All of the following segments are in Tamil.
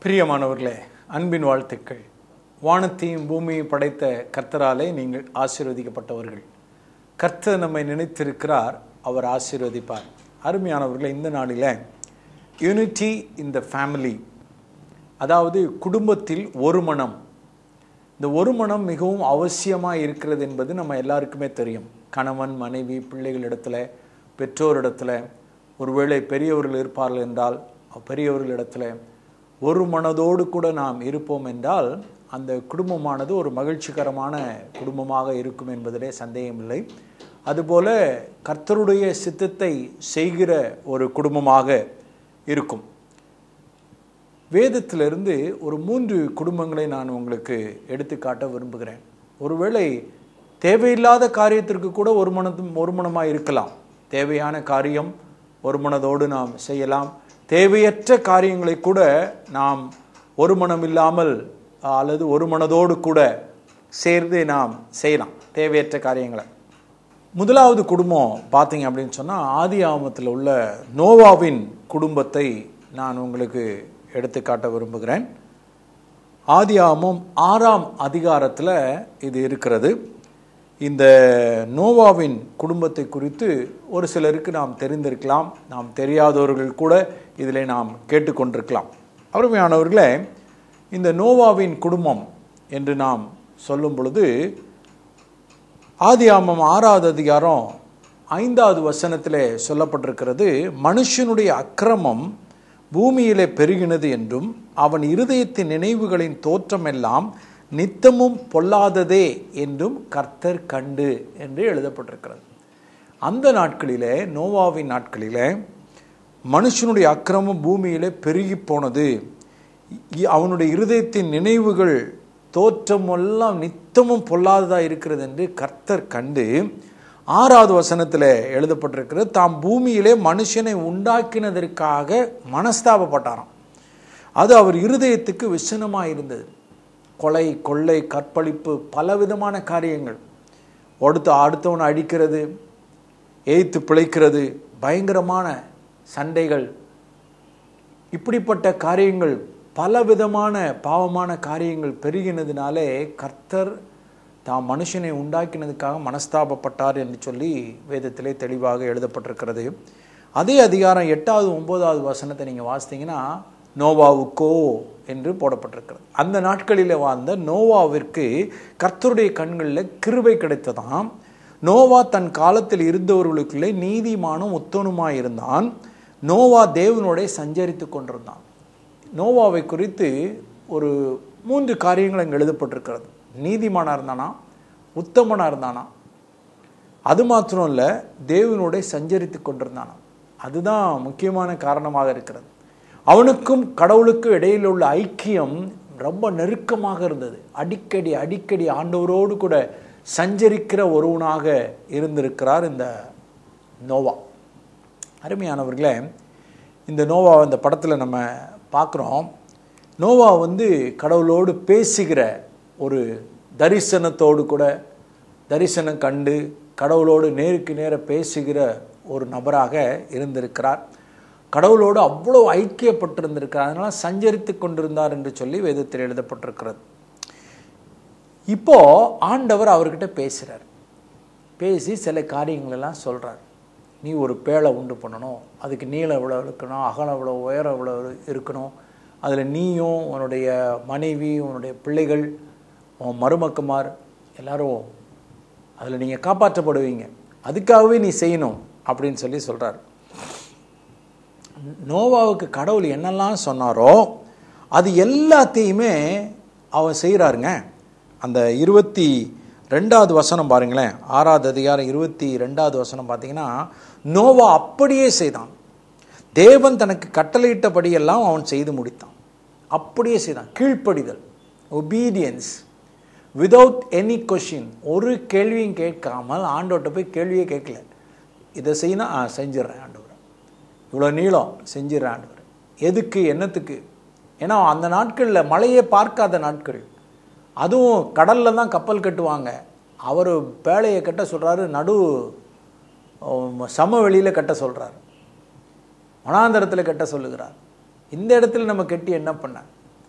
பிரியமானவர்களே அன்பின் வாழ்த்துக்கள் வானத்தையும் பூமியையும் படைத்த கர்த்தராலே நீங்கள் ஆசீர்வதிக்கப்பட்டவர்கள் கர்த்தர் நம்மை நினைத்திருக்கிறார் அவர் ஆசீர்வதிப்பார் அருமையானவர்களே இந்த நாளில் யூனிட்டி இன் த ஃபேமிலி அதாவது குடும்பத்தில் ஒரு மனம் இந்த ஒரு மனம் மிகவும் அவசியமாக இருக்கிறது என்பது நம்ம எல்லாருக்குமே தெரியும் கணவன் மனைவி பிள்ளைகளிடத்துல பெற்றோரிடத்துல ஒருவேளை பெரியவர்கள் இருப்பார்கள் என்றால் பெரியவர்களிடத்துல ஒரு மனதோடு கூட நாம் இருப்போம் என்றால் அந்த குடும்பமானது ஒரு மகிழ்ச்சிகரமான குடும்பமாக இருக்கும் என்பதிலே சந்தேகமில்லை அதுபோல கர்த்தருடைய சித்தத்தை செய்கிற ஒரு குடும்பமாக இருக்கும் வேதத்திலிருந்து ஒரு மூன்று குடும்பங்களை நான் உங்களுக்கு எடுத்துக்காட்ட விரும்புகிறேன் ஒருவேளை தேவையில்லாத காரியத்திற்கு கூட ஒரு மனதும் ஒரு மனமாக இருக்கலாம் தேவையான காரியம் ஒரு மனதோடு நாம் செய்யலாம் தேவையற்ற காரியங்களை கூட நாம் ஒரு மனம் இல்லாமல் அல்லது ஒரு மனதோடு கூட சேர்ந்து நாம் செய்யலாம் தேவையற்ற காரியங்களை முதலாவது குடும்பம் பார்த்தீங்க அப்படின்னு சொன்னால் ஆதி ஆமத்தில் உள்ள நோவாவின் குடும்பத்தை நான் உங்களுக்கு எடுத்துக்காட்ட விரும்புகிறேன் ஆதி ஆமம் ஆறாம் அதிகாரத்தில் இது இருக்கிறது இந்த நோவாவின் குடும்பத்தை குறித்து ஒரு சிலருக்கு நாம் தெரிந்திருக்கலாம் நாம் தெரியாதவர்கள் கூட இதில் நாம் கேட்டுக்கொண்டிருக்கலாம் அருமையானவர்களே இந்த நோவாவின் குடும்பம் என்று நாம் சொல்லும் பொழுது ஆதி ஆமம் ஆறாவது அதிகாரம் ஐந்தாவது வசனத்திலே சொல்லப்பட்டிருக்கிறது மனுஷனுடைய அக்கிரமம் பூமியிலே பெருகினது என்றும் அவன் இருதயத்தின் நினைவுகளின் தோற்றமெல்லாம் நித்தமும் பொல்லாததே என்றும் கர்த்தர் கண்டு என்று எழுதப்பட்டிருக்கிறது அந்த நாட்களிலே நோவாவின் நாட்களிலே மனுஷனுடைய அக்கிரமம் பூமியிலே பெருகி போனது அவனுடைய இருதயத்தின் நினைவுகள் தோற்றமெல்லாம் நித்தமும் பொல்லாததாக இருக்கிறது என்று கர்த்தர் கண்டு ஆறாவது வசனத்தில் எழுதப்பட்டிருக்கிறது தாம் பூமியிலே மனுஷனை உண்டாக்கினதற்காக மனஸ்தாபப்பட்டாராம் அது அவர் இருதயத்துக்கு விசனமாக இருந்தது கொலை கொள்ளை கற்பழிப்பு பலவிதமான காரியங்கள் அடுத்து அடுத்தவனை அடிக்கிறது எய்த்து பிழைக்கிறது பயங்கரமான சண்டைகள் இப்படிப்பட்ட காரியங்கள் பலவிதமான பாவமான காரியங்கள் பெருகினதுனாலே கர்த்தர் தாம் மனுஷனை உண்டாக்கினதுக்காக மனஸ்தாபப்பட்டார் என்று சொல்லி வேதத்திலே தெளிவாக எழுதப்பட்டிருக்கிறது அதே அதிகாரம் எட்டாவது ஒன்பதாவது வசனத்தை நீங்கள் வாசித்தீங்கன்னா நோவாவுக்கோ என்று போடப்பட்டிருக்கிறது அந்த நாட்களில் வாழ்ந்த நோவாவிற்கு கர்த்தருடைய கண்களில் கிருபை கிடைத்ததாம் நோவா தன் காலத்தில் இருந்தவர்களுக்குள்ளே நீதிமானும் உத்தனுமாய் இருந்தான் நோவா தேவனோட சஞ்சரித்து கொண்டிருந்தான் நோவாவை குறித்து ஒரு மூன்று காரியங்கள் அங்கே எழுதப்பட்டிருக்கிறது நீதிமானாக இருந்தானா உத்தமனாக இருந்தானா அது மாத்திரம் இல்லை தேவனோட சஞ்சரித்து கொண்டிருந்தானா அதுதான் முக்கியமான காரணமாக இருக்கிறது அவனுக்கும் கடவுளுக்கும் இடையில் உள்ள ஐக்கியம் ரொம்ப நெருக்கமாக இருந்தது அடிக்கடி அடிக்கடி ஆண்டவரோடு கூட சஞ்சரிக்கிற ஒருவனாக இருந்திருக்கிறார் இந்த நோவா அருமையானவர்களே இந்த நோவா இந்த படத்தில் நம்ம பார்க்குறோம் நோவா வந்து கடவுளோடு பேசுகிற ஒரு தரிசனத்தோடு கூட தரிசனம் கண்டு கடவுளோடு நேருக்கு நேர பேசுகிற ஒரு நபராக இருந்திருக்கிறார் கடவுளோடு அவ்வளோ ஐக்கியப்பட்டிருந்திருக்கிறார் அதனால் சஞ்சரித்து கொண்டிருந்தார் என்று சொல்லி வேதத்தில் எழுதப்பட்டிருக்கிறது இப்போ ஆண்டவர் அவர்கிட்ட பேசுகிறார் பேசி சில காரியங்களெல்லாம் சொல்கிறார் நீ ஒரு பேழை உண்டு பண்ணணும் அதுக்கு நீளம் இவ்வளோ இருக்கணும் அகலம் இவ்வளோ உயரம் இவ்வளோ இருக்கணும் அதில் நீயும் உன்னுடைய மனைவி உன்னுடைய பிள்ளைகள் உன் மருமக்குமார் எல்லாரும் அதில் நீங்கள் காப்பாற்றப்படுவீங்க அதுக்காகவே நீ செய்யணும் அப்படின்னு சொல்லி சொல்கிறார் நோவாவுக்கு கடவுள் என்னெல்லாம் சொன்னாரோ அது எல்லாத்தையுமே அவன் செய்கிறாருங்க அந்த இருபத்தி ரெண்டாவது வசனம் பாருங்களேன் ஆறாவது அதிகாரம் இருபத்தி ரெண்டாவது வசனம் பார்த்தீங்கன்னா நோவா அப்படியே செய்தான் தேவன் தனக்கு கட்டளையிட்டபடியெல்லாம் அவன் செய்து முடித்தான் அப்படியே செய்தான் கீழ்ப்படிதல் ஒபீடியன்ஸ் விதவுட் எனி கொஷின் ஒரு கேள்வியும் கேட்காமல் ஆண்டோட்ட போய் கேள்வியே கேட்கல இதை செய்யணும் ஆ செஞ்சிடறேன் ஆண்டவர் இவ்வளோ நீளம் செஞ்சிடறேன் ஆண்டவர் எதுக்கு என்னத்துக்கு ஏன்னா அந்த நாட்களில் மழையே பார்க்காத நாட்கள் அதுவும் கடலில் தான் கப்பல் கட்டுவாங்க அவர் பேழையை கட்ட சொல்கிறாரு நடு சமவெளியில் கட்ட சொல்கிறார் வனாந்தரத்தில் கட்ட சொல்லுகிறார் இந்த இடத்துல நம்ம கட்டி என்ன பண்ண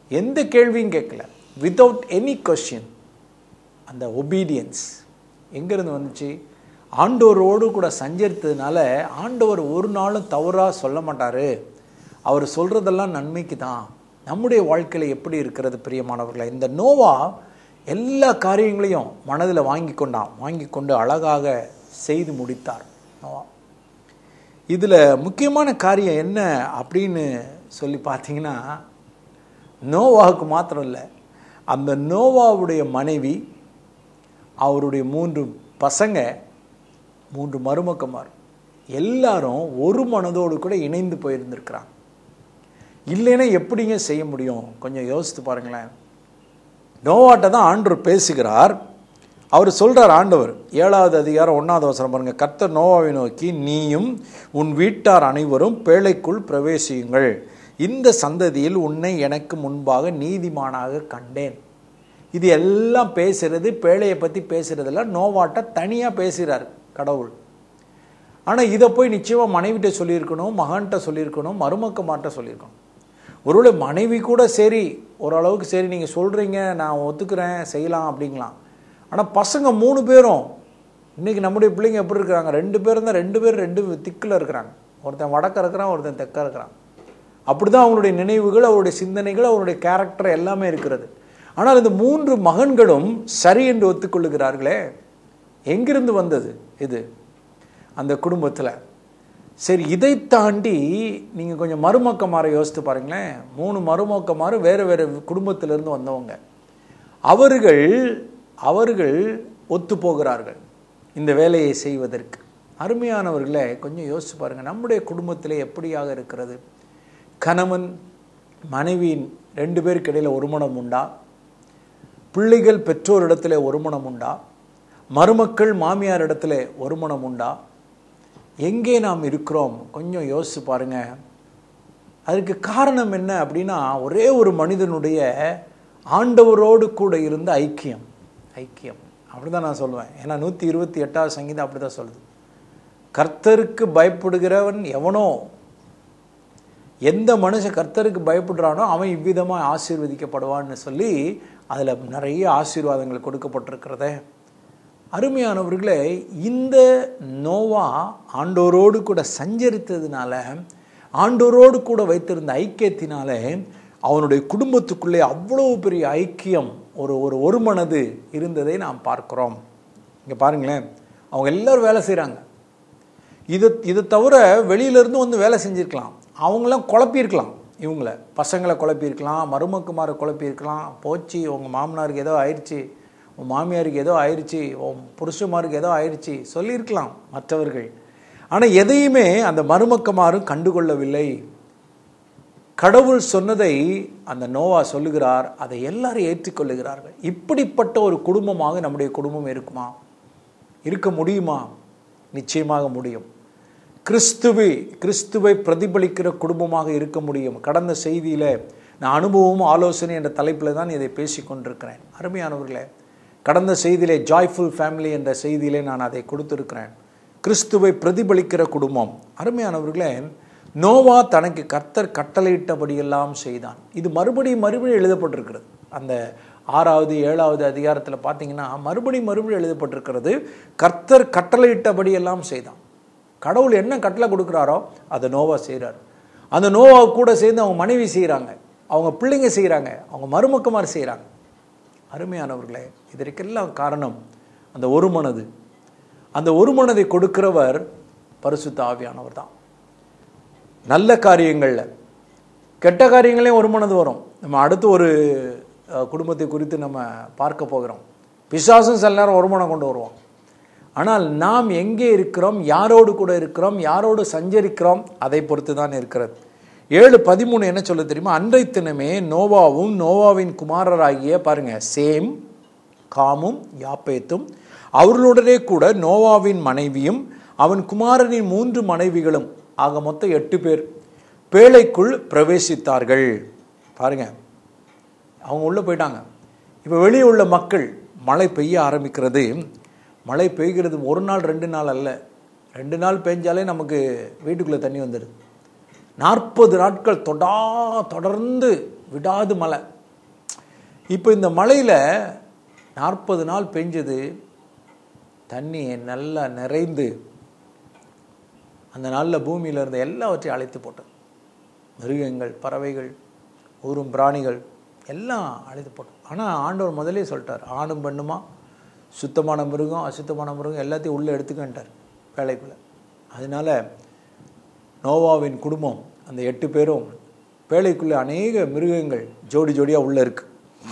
எந்த கேள்வியும் கேட்கல வித்தவுட் எனி கொஸ்டின் அந்த ஒபீடியன்ஸ் எங்கேருந்து வந்துச்சு ஆண்டவரோடு கூட சஞ்சரித்ததுனால ஆண்டவர் ஒரு நாளும் தவறாக சொல்ல மாட்டார் அவர் சொல்கிறதெல்லாம் நன்மைக்கு தான் நம்முடைய வாழ்க்கையில் எப்படி இருக்கிறது பிரியமானவர்களை இந்த நோவா எல்லா காரியங்களையும் மனதில் வாங்கி கொண்டான் வாங்கி கொண்டு அழகாக செய்து முடித்தார் நோவா இதில் முக்கியமான காரியம் என்ன அப்படின்னு சொல்லி பார்த்தீங்கன்னா நோவாவுக்கு மாத்திரம் இல்லை அந்த நோவாவுடைய மனைவி அவருடைய மூன்று பசங்க மூன்று மருமக்கமார் எல்லாரும் ஒரு மனதோடு கூட இணைந்து போயிருந்திருக்கிறாங்க இல்லைன்னா எப்படிங்க செய்ய முடியும் கொஞ்சம் யோசித்து பாருங்களேன் நோவாட்ட தான் ஆண்டவர் பேசுகிறார் அவர் சொல்கிறார் ஆண்டவர் ஏழாவது அதிகாரம் ஒன்றாவது அவசரம் பாருங்க கர்த்தர் நோவாவை நோக்கி நீயும் உன் வீட்டார் அனைவரும் பேழைக்குள் பிரவேசியுங்கள் இந்த சந்ததியில் உன்னை எனக்கு முன்பாக நீதிமானாக கண்டேன் இது எல்லாம் பேசுறது பேழையை பற்றி பேசுறதெல்லாம் நோவாட்ட தனியாக பேசுகிறார் கடவுள் ஆனால் இதை போய் நிச்சயமாக மனைவிட்ட சொல்லியிருக்கணும் மகன்கிட்ட சொல்லியிருக்கணும் மருமக்கமாட்ட சொல்லியிருக்கணும் ஒருவேளை மனைவி கூட சரி ஓரளவுக்கு சரி நீங்கள் சொல்கிறீங்க நான் ஒத்துக்கிறேன் செய்யலாம் அப்படிங்களாம் ஆனால் பசங்க மூணு பேரும் இன்றைக்கி நம்முடைய பிள்ளைங்க எப்படி இருக்கிறாங்க ரெண்டு பேரும் தான் ரெண்டு பேர் ரெண்டு திக்கில் இருக்கிறாங்க ஒருத்தன் வடக்க இருக்கிறான் ஒருத்தன் தெற்க இருக்கிறான் அப்படி தான் அவங்களுடைய நினைவுகள் அவருடைய சிந்தனைகள் அவருடைய கேரக்டர் எல்லாமே இருக்கிறது ஆனால் இந்த மூன்று மகன்களும் சரி என்று ஒத்துக்கொள்ளுகிறார்களே எங்கிருந்து வந்தது இது அந்த குடும்பத்தில் சரி இதை தாண்டி நீங்கள் கொஞ்சம் மருமக்கமாரை யோசித்து பாருங்களேன் மூணு மருமக்கமாறு வேறு வேறு குடும்பத்திலிருந்து வந்தவங்க அவர்கள் அவர்கள் ஒத்து போகிறார்கள் இந்த வேலையை செய்வதற்கு அருமையானவர்களை கொஞ்சம் யோசிச்சு பாருங்கள் நம்முடைய குடும்பத்தில் எப்படியாக இருக்கிறது கணவன் மனைவியின் ரெண்டு பேருக்கு இடையில் ஒரு மனம் உண்டா பிள்ளைகள் பெற்றோரிடத்துல ஒரு மனம் உண்டா மருமக்கள் மாமியார் இடத்துல ஒரு மனம் உண்டா எங்கே நாம் இருக்கிறோம் கொஞ்சம் யோசிச்சு பாருங்க அதுக்கு காரணம் என்ன அப்படின்னா ஒரே ஒரு மனிதனுடைய ஆண்டவரோடு கூட இருந்த ஐக்கியம் ஐக்கியம் அப்படிதான் நான் சொல்லுவேன் ஏன்னா நூற்றி இருபத்தி எட்டாவது சங்கீதம் அப்படி தான் சொல்லுது கர்த்தருக்கு பயப்படுகிறவன் எவனோ எந்த மனுஷன் கர்த்தருக்கு பயப்படுறானோ அவன் இவ்விதமாக ஆசீர்வதிக்கப்படுவான்னு சொல்லி அதில் நிறைய ஆசீர்வாதங்கள் கொடுக்கப்பட்டிருக்கிறதே அருமையானவர்களே இந்த நோவா ஆண்டோரோடு கூட சஞ்சரித்ததுனால ஆண்டோரோடு கூட வைத்திருந்த ஐக்கியத்தினால அவனுடைய குடும்பத்துக்குள்ளே அவ்வளோ பெரிய ஐக்கியம் ஒரு ஒரு ஒரு மனது இருந்ததை நாம் பார்க்கிறோம் இங்கே பாருங்களேன் அவங்க எல்லாரும் வேலை செய்கிறாங்க இது இதை தவிர வெளியிலேருந்து வந்து வேலை செஞ்சுருக்கலாம் அவங்களாம் குழப்பியிருக்கலாம் இவங்கள பசங்களை குழப்பியிருக்கலாம் மருமக்குமாரை குழப்பியிருக்கலாம் போச்சு உங்கள் மாமனாருக்கு ஏதோ ஆயிடுச்சு உன் மாமியாருக்கு ஏதோ ஆயிடுச்சு உன் புருஷமாருக்கு ஏதோ ஆயிடுச்சு சொல்லியிருக்கலாம் மற்றவர்கள் ஆனால் எதையுமே அந்த மருமக்கமாரும் கண்டுகொள்ளவில்லை கடவுள் சொன்னதை அந்த நோவா சொல்லுகிறார் அதை எல்லாரும் ஏற்றுக்கொள்ளுகிறார்கள் இப்படிப்பட்ட ஒரு குடும்பமாக நம்முடைய குடும்பம் இருக்குமா இருக்க முடியுமா நிச்சயமாக முடியும் கிறிஸ்துவை கிறிஸ்துவை பிரதிபலிக்கிற குடும்பமாக இருக்க முடியும் கடந்த செய்தியில் நான் அனுபவமும் ஆலோசனை என்ற தலைப்பில் தான் இதை பேசி கொண்டிருக்கிறேன் அருமையானவர்களே கடந்த செய்தியிலே ஜாய்ஃபுல் ஃபேமிலி என்ற செய்தியிலே நான் அதை கொடுத்திருக்கிறேன் கிறிஸ்துவை பிரதிபலிக்கிற குடும்பம் அருமையானவர்களே நோவா தனக்கு கர்த்தர் கட்டளையிட்டபடியெல்லாம் செய்தான் இது மறுபடியும் மறுபடியும் எழுதப்பட்டிருக்கிறது அந்த ஆறாவது ஏழாவது அதிகாரத்தில் பார்த்தீங்கன்னா மறுபடியும் மறுபடியும் எழுதப்பட்டிருக்கிறது கர்த்தர் கட்டளையிட்டபடியெல்லாம் செய்தான் கடவுள் என்ன கட்டளை கொடுக்குறாரோ அதை நோவா செய்கிறார் அந்த நோவா கூட சேர்ந்து அவங்க மனைவி செய்கிறாங்க அவங்க பிள்ளைங்க செய்கிறாங்க அவங்க மருமக்குமார் செய்கிறாங்க அருமையானவர்களே இதற்கெல்லாம் காரணம் அந்த ஒரு மனது அந்த ஒரு மனதை கொடுக்கிறவர் பரிசுத்த ஆவியானவர் தான் நல்ல காரியங்களில் கெட்ட காரியங்களையும் ஒரு மனது வரும் நம்ம அடுத்து ஒரு குடும்பத்தை குறித்து நம்ம பார்க்க போகிறோம் பிசாசும் சில நேரம் ஒரு மனம் கொண்டு வருவோம் ஆனால் நாம் எங்கே இருக்கிறோம் யாரோடு கூட இருக்கிறோம் யாரோடு சஞ்சரிக்கிறோம் அதை பொறுத்து தான் இருக்கிறது ஏழு பதிமூணு என்ன சொல்ல தெரியுமா அன்றை தினமே நோவாவும் நோவாவின் குமாரராகிய பாருங்க சேம் காமும் யாப்பேத்தும் அவர்களுடனே கூட நோவாவின் மனைவியும் அவன் குமாரனின் மூன்று மனைவிகளும் ஆக மொத்தம் எட்டு பேர் பேழைக்குள் பிரவேசித்தார்கள் பாருங்க அவங்க உள்ளே போயிட்டாங்க இப்போ வெளியே உள்ள மக்கள் மழை பெய்ய ஆரம்பிக்கிறது மழை பெய்கிறது ஒரு நாள் ரெண்டு நாள் அல்ல ரெண்டு நாள் பெஞ்சாலே நமக்கு வீட்டுக்குள்ளே தண்ணி வந்துடுது நாற்பது நாட்கள் தொடா தொடர்ந்து விடாது மழை இப்போ இந்த மழையில் நாற்பது நாள் பெஞ்சது தண்ணி நல்லா நிறைந்து அந்த நாளில் பூமியில் இருந்த எல்லாவற்றையும் அழைத்து போட்டது மிருகங்கள் பறவைகள் ஊரும் பிராணிகள் எல்லாம் அழைத்து போட்டோம் ஆனால் ஆண்டவர் முதலே சொல்லிட்டார் ஆணும் பெண்ணுமா சுத்தமான மிருகம் அசுத்தமான மிருகம் எல்லாத்தையும் உள்ளே எடுத்துக்கன்ட்டார் வேலைக்குள்ளே அதனால் நோவாவின் குடும்பம் அந்த எட்டு பேரும் வேலைக்குள்ளே அநேக மிருகங்கள் ஜோடி ஜோடியாக உள்ளே இருக்கு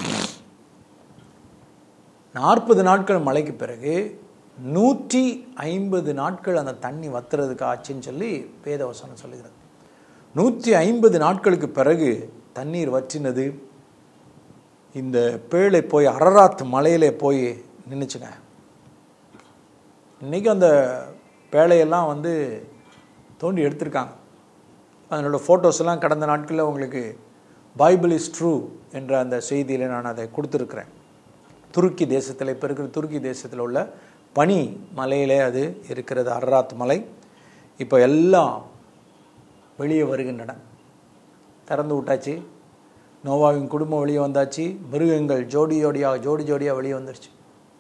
நாற்பது நாட்கள் மழைக்கு பிறகு நூற்றி ஐம்பது நாட்கள் அந்த தண்ணி வத்துறதுக்கு ஆச்சுன்னு சொல்லி வேதவசனம் சொல்லுகிறது நூற்றி ஐம்பது நாட்களுக்கு பிறகு தண்ணீர் வற்றினது இந்த பேழை போய் அரராத் மலையிலே போய் நின்றுச்சுங்க இன்றைக்கி அந்த பேழையெல்லாம் வந்து தோண்டி எடுத்திருக்காங்க அதனோட ஃபோட்டோஸ் எல்லாம் கடந்த நாட்களில் உங்களுக்கு பைபிள் இஸ் ட்ரூ என்ற அந்த செய்தியில் நான் அதை கொடுத்துருக்குறேன் துருக்கி தேசத்தில் இப்போ இருக்கிற துருக்கி தேசத்தில் உள்ள பனி மலையிலே அது இருக்கிறது அரராத் மலை இப்போ எல்லாம் வெளியே வருகின்றன திறந்து விட்டாச்சு நோவாவின் குடும்பம் வெளியே வந்தாச்சு மிருகங்கள் ஜோடி ஜோடியாக ஜோடி ஜோடியாக வெளியே வந்துருச்சு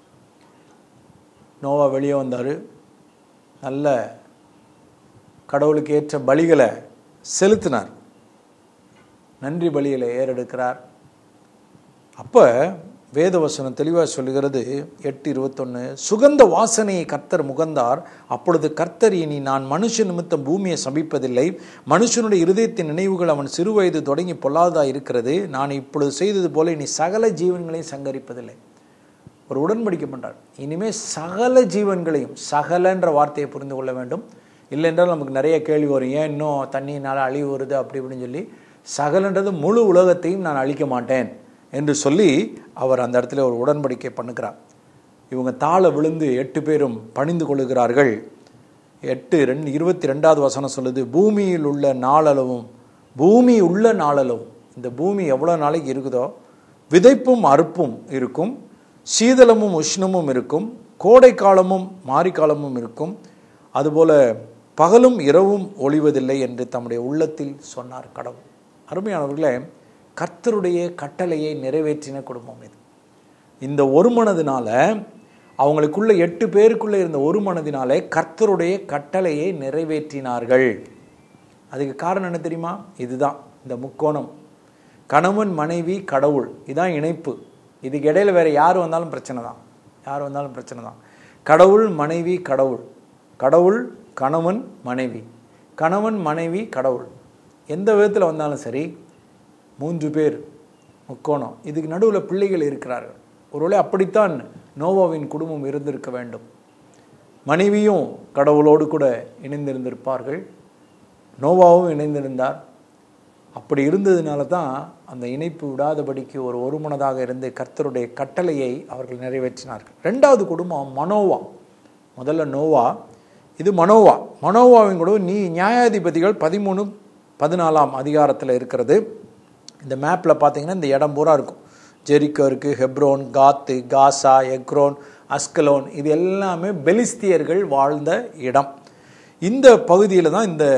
நோவா வெளியே வந்தார் நல்ல கடவுளுக்கு ஏற்ற பலிகளை செலுத்தினார் நன்றி பலிகளை ஏறெடுக்கிறார் அப்போ வேதவசனம் தெளிவாக சொல்லுகிறது எட்டு இருபத்தொன்று சுகந்த வாசனையை கர்த்தர் முகந்தார் அப்பொழுது கர்த்தர் இனி நான் மனுஷ நிமித்தம் பூமியை சபிப்பதில்லை மனுஷனுடைய இருதயத்தின் நினைவுகள் அவன் சிறு வயது தொடங்கி பொல்லாததா இருக்கிறது நான் இப்பொழுது செய்தது போல இனி சகல ஜீவன்களையும் சங்கரிப்பதில்லை ஒரு உடன்படிக்கை பண்ணுறார் இனிமேல் சகல ஜீவன்களையும் சகலன்ற வார்த்தையை புரிந்து கொள்ள வேண்டும் இல்லை என்றால் நமக்கு நிறைய கேள்வி வரும் ஏன் இன்னும் தண்ணியினால் அழிவு வருது அப்படி இப்படின்னு சொல்லி சகலன்றது முழு உலகத்தையும் நான் அழிக்க மாட்டேன் என்று சொல்லி அவர் அந்த இடத்துல ஒரு உடன்படிக்கை பண்ணுகிறார் இவங்க தாழ விழுந்து எட்டு பேரும் பணிந்து கொள்ளுகிறார்கள் எட்டு ரெண்டு இருபத்தி ரெண்டாவது வசனம் சொல்லுது பூமியில் உள்ள நாளளவும் பூமி உள்ள நாளளவும் இந்த பூமி எவ்வளோ நாளைக்கு இருக்குதோ விதைப்பும் அறுப்பும் இருக்கும் சீதளமும் உஷ்ணமும் இருக்கும் கோடை காலமும் மாரிக்காலமும் இருக்கும் அதுபோல பகலும் இரவும் ஒளிவதில்லை என்று தம்முடைய உள்ளத்தில் சொன்னார் கடவுள் அருமையானவர்களே கர்த்தருடைய கட்டளையை நிறைவேற்றின குடும்பம் இது இந்த ஒரு மனதினால அவங்களுக்குள்ள எட்டு பேருக்குள்ள இருந்த ஒரு மனதினாலே கர்த்தருடைய கட்டளையை நிறைவேற்றினார்கள் அதுக்கு காரணம் என்ன தெரியுமா இதுதான் இந்த முக்கோணம் கணவன் மனைவி கடவுள் இதான் இணைப்பு இதுக்கு இடையில வேற யார் வந்தாலும் பிரச்சனை தான் யார் வந்தாலும் பிரச்சனை தான் கடவுள் மனைவி கடவுள் கடவுள் கணவன் மனைவி கணவன் மனைவி கடவுள் எந்த விதத்தில் வந்தாலும் சரி மூன்று பேர் முக்கோணம் இதுக்கு நடுவில் பிள்ளைகள் இருக்கிறார்கள் ஒருவேளை அப்படித்தான் நோவாவின் குடும்பம் இருந்திருக்க வேண்டும் மனைவியும் கடவுளோடு கூட இணைந்திருந்திருப்பார்கள் நோவாவும் இணைந்திருந்தார் அப்படி இருந்ததுனால தான் அந்த இணைப்பு விடாதபடிக்கு ஒரு ஒருமனதாக இருந்து கர்த்தருடைய கட்டளையை அவர்கள் நிறைவேற்றினார்கள் ரெண்டாவது குடும்பம் மனோவா முதல்ல நோவா இது மனோவா மனோவாவின் குடும்பம் நீ நியாயாதிபதிகள் பதிமூணு பதினாலாம் அதிகாரத்தில் இருக்கிறது இந்த மேப்பில் பார்த்தீங்கன்னா இந்த இடம் பூரா இருக்கும் ஜெரிக்கோ இருக்குது ஹெப்ரோன் காத்து காசா எக்ரோன் அஸ்கலோன் இது எல்லாமே பெலிஸ்தியர்கள் வாழ்ந்த இடம் இந்த பகுதியில் தான் இந்த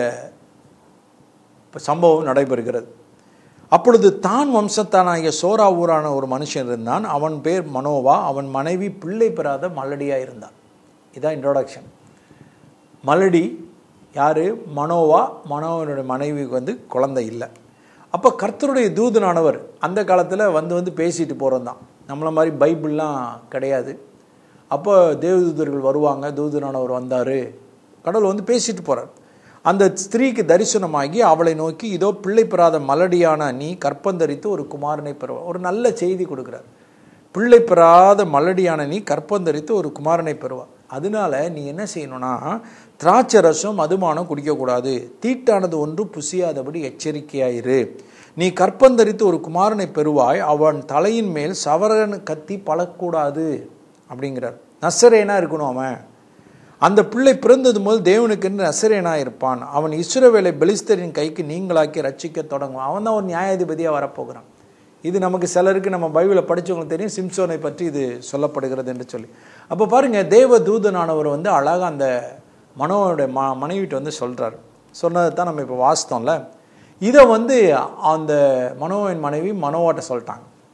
சம்பவம் நடைபெறுகிறது அப்பொழுது தான் வம்சத்தானாகிய சோரா ஊரான ஒரு மனுஷன் இருந்தான் அவன் பேர் மனோவா அவன் மனைவி பிள்ளை பெறாத மல்லடியாக இருந்தான் இதான் இன்ட்ரோடக்ஷன் மல்லடி யார் மனோவா மனோவனுடைய மனைவிக்கு வந்து குழந்தை இல்லை அப்போ கர்த்தருடைய தூதனானவர் அந்த காலத்தில் வந்து வந்து பேசிட்டு போகிறது தான் நம்மளை மாதிரி பைபிள்லாம் கிடையாது அப்போ தேவதூதர்கள் வருவாங்க தூதனானவர் வந்தார் கடவுள் வந்து பேசிட்டு போகிறார் அந்த ஸ்திரீக்கு தரிசனமாகி அவளை நோக்கி இதோ பிள்ளை பெறாத மலடியான நீ கற்பந்தரித்து ஒரு குமாரனை பெறுவ ஒரு நல்ல செய்தி கொடுக்குறார் பிள்ளை பெறாத மலடியான நீ கற்பந்தரித்து ஒரு குமாரனை பெறுவா அதனால நீ என்ன செய்யணும்னா திராட்சை ரசம் மதுமானம் குடிக்கக்கூடாது தீட்டானது ஒன்று புசியாதபடி எச்சரிக்கையாயிரு நீ கற்பந்தரித்து ஒரு குமாரனை பெறுவாய் அவன் தலையின் மேல் சவரன் கத்தி பழக்கூடாது அப்படிங்கிறார் நசரேனா இருக்கணும் அவன் அந்த பிள்ளை பிறந்தது முதல் தேவனுக்கென்று நசரேனா இருப்பான் அவன் இஸ்ரவேலை பெலிஸ்தரின் கைக்கு நீங்களாக்கி ரட்சிக்க தொடங்குவான் அவன் தான் ஒரு நியாயாதிபதியாக வரப்போகிறான் இது நமக்கு சிலருக்கு நம்ம பைபிளை படித்தவங்களுக்கு தெரியும் சிம்சோனை பற்றி இது சொல்லப்படுகிறது என்று சொல்லி அப்போ பாருங்கள் தேவ தூதனானவர் வந்து அழகாக அந்த மனோவோட ம மனைவிட்டு வந்து சொல்கிறார் சொன்னதை தான் நம்ம இப்போ வாசித்தோம்ல இதை வந்து அந்த மனோவின் மனைவி மனோவாட்ட சொல்லிட்டாங்க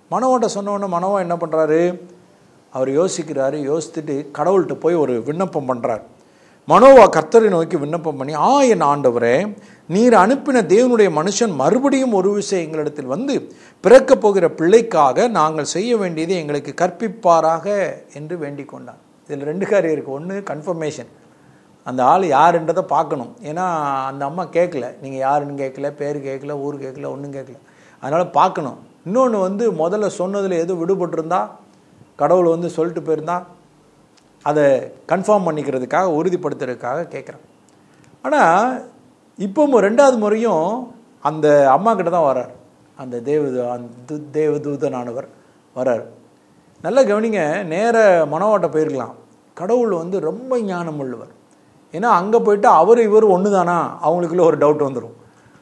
மனோவாட்ட சொன்ன உடனே மனோவா என்ன பண்ணுறாரு அவர் யோசிக்கிறாரு யோசித்துட்டு கடவுள்கிட்ட போய் ஒரு விண்ணப்பம் பண்ணுறார் மனோவா கர்த்தரை நோக்கி விண்ணப்பம் பண்ணி ஆ என் ஆண்டவரே நீர் அனுப்பின தேவனுடைய மனுஷன் மறுபடியும் ஒரு விஷயம் எங்களிடத்தில் வந்து பிறக்கப் போகிற பிள்ளைக்காக நாங்கள் செய்ய வேண்டியதை எங்களுக்கு கற்பிப்பாராக என்று வேண்டிக் கொண்டார் இதில் ரெண்டு காரியம் இருக்குது ஒன்று கன்ஃபர்மேஷன் அந்த ஆள் யாருன்றதை பார்க்கணும் ஏன்னா அந்த அம்மா கேட்கல நீங்கள் யாருன்னு கேட்கல பேர் கேட்கல ஊர் கேட்கல ஒன்றும் கேட்கல அதனால் பார்க்கணும் இன்னொன்று வந்து முதல்ல சொன்னதில் எதுவும் விடுபட்டிருந்தா கடவுள் வந்து சொல்லிட்டு போயிருந்தா அதை கன்ஃபார்ம் பண்ணிக்கிறதுக்காக உறுதிப்படுத்துறதுக்காக கேட்குறேன் ஆனால் இப்போ ரெண்டாவது முறையும் அந்த அம்மா கிட்ட தான் வரார் அந்த தேவ அந்த தேவதூதனானவர் வரார் நல்லா கவனிங்க நேர மனவாட்ட போயிருக்கலாம் கடவுள் வந்து ரொம்ப ஞானம் உள்ளவர் ஏன்னா அங்கே போயிட்டு அவர் இவர் ஒன்று தானா அவங்களுக்குள்ள ஒரு டவுட் வந்துடும்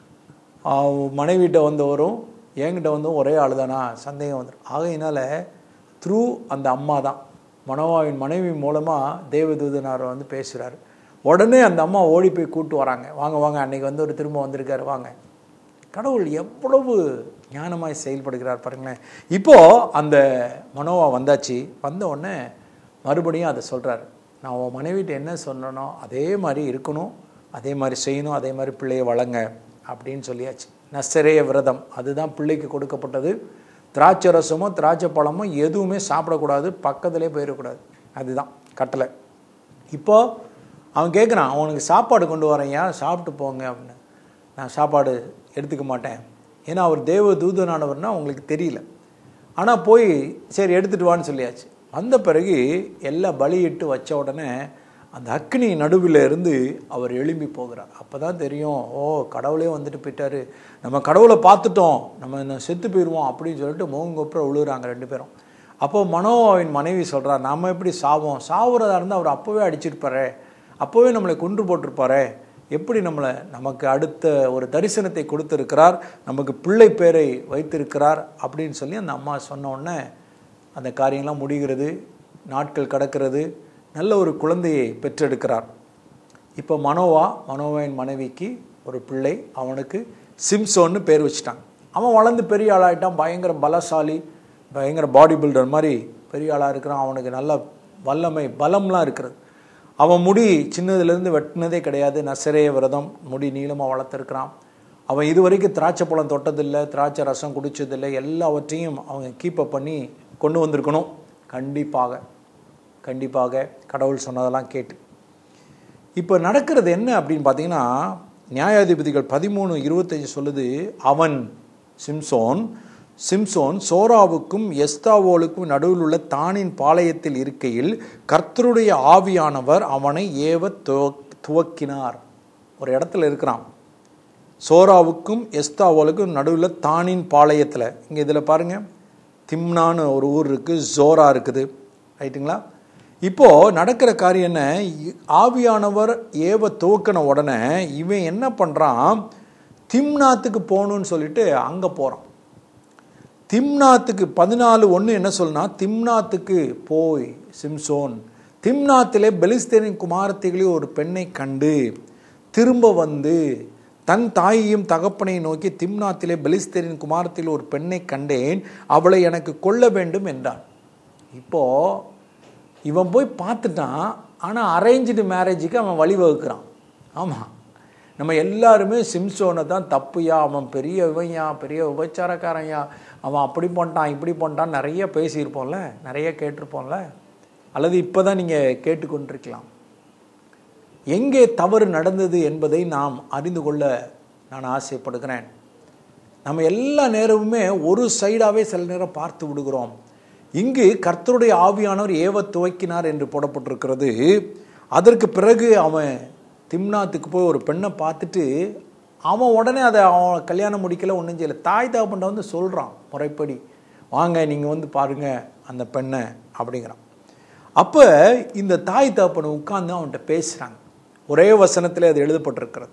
மனைவிட்ட வந்தவரும் என்கிட்ட வந்து ஒரே ஆள் தானா சந்தேகம் வந்துடும் ஆகையினால த்ரூ அந்த அம்மா தான் மனோவாவின் மனைவி மூலமாக தேவதூதனார் வந்து பேசுகிறாரு உடனே அந்த அம்மா ஓடி போய் கூப்பிட்டு வராங்க வாங்க வாங்க அன்னைக்கு வந்து ஒரு திரும்ப வந்திருக்காரு வாங்க கடவுள் எவ்வளவு ஞானமாய் செயல்படுகிறார் பாருங்களேன் இப்போது அந்த மனோவா வந்தாச்சு வந்த உடனே மறுபடியும் அதை சொல்கிறாரு நான் உன் மனைவிட்ட என்ன சொன்னனோ அதே மாதிரி இருக்கணும் அதே மாதிரி செய்யணும் அதே மாதிரி பிள்ளையை வளங்க அப்படின்னு சொல்லியாச்சு நசரேய விரதம் அதுதான் பிள்ளைக்கு கொடுக்கப்பட்டது திராட்சை ரசமோ திராட்சை பழமோ எதுவுமே சாப்பிடக்கூடாது பக்கத்துலேயே போயிடக்கூடாது அதுதான் கட்டளை இப்போ அவன் கேட்குறான் அவனுக்கு சாப்பாடு கொண்டு வரேன்யா சாப்பிட்டு போங்க அப்படின்னு நான் சாப்பாடு எடுத்துக்க மாட்டேன் ஏன்னா அவர் தேவ தூதனானவர்னா அவங்களுக்கு தெரியல ஆனால் போய் சரி எடுத்துகிட்டு வான்னு சொல்லியாச்சு வந்த பிறகு எல்லாம் பலியிட்டு வச்ச உடனே அந்த அக்னி நடுவில் இருந்து அவர் எழும்பி போகிறார் அப்போ தான் தெரியும் ஓ கடவுளே வந்துட்டு போயிட்டாரு நம்ம கடவுளை பார்த்துட்டோம் நம்ம இன்னும் செத்து போயிடுவோம் அப்படின்னு சொல்லிட்டு மோங்கொப்புற விழுகிறாங்க ரெண்டு பேரும் அப்போ மனோவின் மனைவி சொல்கிறார் நாம் எப்படி சாவோம் சாவுறதா இருந்தால் அவர் அப்போவே அடிச்சிருப்பாரே அப்போவே நம்மளை கொன்று போட்டிருப்பாரே எப்படி நம்மளை நமக்கு அடுத்த ஒரு தரிசனத்தை கொடுத்திருக்கிறார் நமக்கு பிள்ளை பேரை வைத்திருக்கிறார் அப்படின்னு சொல்லி அந்த அம்மா சொன்ன உடனே அந்த காரியம்லாம் முடிகிறது நாட்கள் கடக்கிறது நல்ல ஒரு குழந்தையை பெற்றெடுக்கிறார் இப்போ மனோவா மனோவாவின் மனைவிக்கு ஒரு பிள்ளை அவனுக்கு சிம்சோன்னு பேர் வச்சுட்டான் அவன் வளர்ந்து பெரிய ஆளாயிட்டான் பயங்கர பலசாலி பயங்கர பாடி பில்டர் மாதிரி பெரிய ஆளாக இருக்கிறான் அவனுக்கு நல்ல வல்லமை பலம்லாம் இருக்கிறது அவன் முடி சின்னதுலேருந்து வெட்டினதே கிடையாது நசரேய விரதம் முடி நீளமாக வளர்த்துருக்கிறான் அவன் இது வரைக்கும் திராட்சை பழம் தொட்டதில்லை திராட்சை ரசம் குடித்ததில்லை எல்லாவற்றையும் அவங்க கீப்பப் பண்ணி கொண்டு வந்திருக்கணும் கண்டிப்பாக கண்டிப்பாக கடவுள் சொன்னதெல்லாம் கேட்டு இப்போ நடக்கிறது என்ன அப்படின்னு பார்த்தீங்கன்னா நியாயாதிபதிகள் பதிமூணு இருபத்தஞ்சு சொல்லுது அவன் சிம்சோன் சிம்சோன் சோராவுக்கும் எஸ்தாவோலுக்கும் நடுவில் உள்ள தானின் பாளையத்தில் இருக்கையில் கர்த்தருடைய ஆவியானவர் அவனை ஏவ துவக்கினார் ஒரு இடத்துல இருக்கிறான் சோராவுக்கும் எஸ்தாவோலுக்கும் நடுவில் தானின் பாளையத்தில் இங்கே இதில் பாருங்கள் திம்னான்னு ஒரு ஊர் இருக்குது ஜோரா இருக்குது ரைட்டுங்களா இப்போது நடக்கிற காரியம் என்ன ஆவியானவர் ஏவ துவக்கின உடனே இவன் என்ன பண்ணுறான் திம்னாத்துக்கு போகணுன்னு சொல்லிட்டு அங்கே போகிறான் திம்னாத்துக்கு பதினாலு ஒன்று என்ன சொல்லுனா திம்னாத்துக்கு போய் சிம்சோன் திம்னாத்திலே பெலிஸ்தேனின் குமாரத்திகளில் ஒரு பெண்ணை கண்டு திரும்ப வந்து தன் தாயையும் தகப்பனை நோக்கி திம்னாத்திலே பெலிஸ்தேரின் குமாரத்தில் ஒரு பெண்ணை கண்டேன் அவளை எனக்கு கொல்ல வேண்டும் என்றான் இப்போ இவன் போய் பார்த்துட்டான் ஆனால் அரேஞ்சு மேரேஜுக்கு அவன் வழிவகுக்கிறான் ஆமாம் நம்ம எல்லாருமே சிம்சோனை தான் தப்புயா அவன் பெரிய இவன்யா பெரிய விபச்சாரக்காரன்யா அவன் அப்படி பண்ணிட்டான் இப்படி பண்ணிட்டான் நிறைய பேசியிருப்போம்ல நிறைய கேட்டிருப்போம்ல அல்லது இப்போ தான் நீங்கள் கேட்டுக்கொண்டிருக்கலாம் எங்கே தவறு நடந்தது என்பதை நாம் அறிந்து கொள்ள நான் ஆசைப்படுகிறேன் நம்ம எல்லா நேரமுமே ஒரு சைடாகவே சில நேரம் பார்த்து விடுகிறோம் இங்கு கர்த்தருடைய ஆவியானவர் ஏவ துவக்கினார் என்று போடப்பட்டிருக்கிறது அதற்கு பிறகு அவன் திம்னாத்துக்கு போய் ஒரு பெண்ணை பார்த்துட்டு அவன் உடனே அதை அவன் கல்யாணம் முடிக்கல ஒன்றும் செய்யலை தாய் தகப்பன்ட்ட வந்து சொல்கிறான் முறைப்படி வாங்க நீங்கள் வந்து பாருங்க அந்த பெண்ணை அப்படிங்கிறான் அப்போ இந்த தாய் தகப்பனை உட்கார்ந்து அவன்கிட்ட பேசுகிறாங்க ஒரே வசனத்தில் அது எழுதப்பட்டிருக்கிறது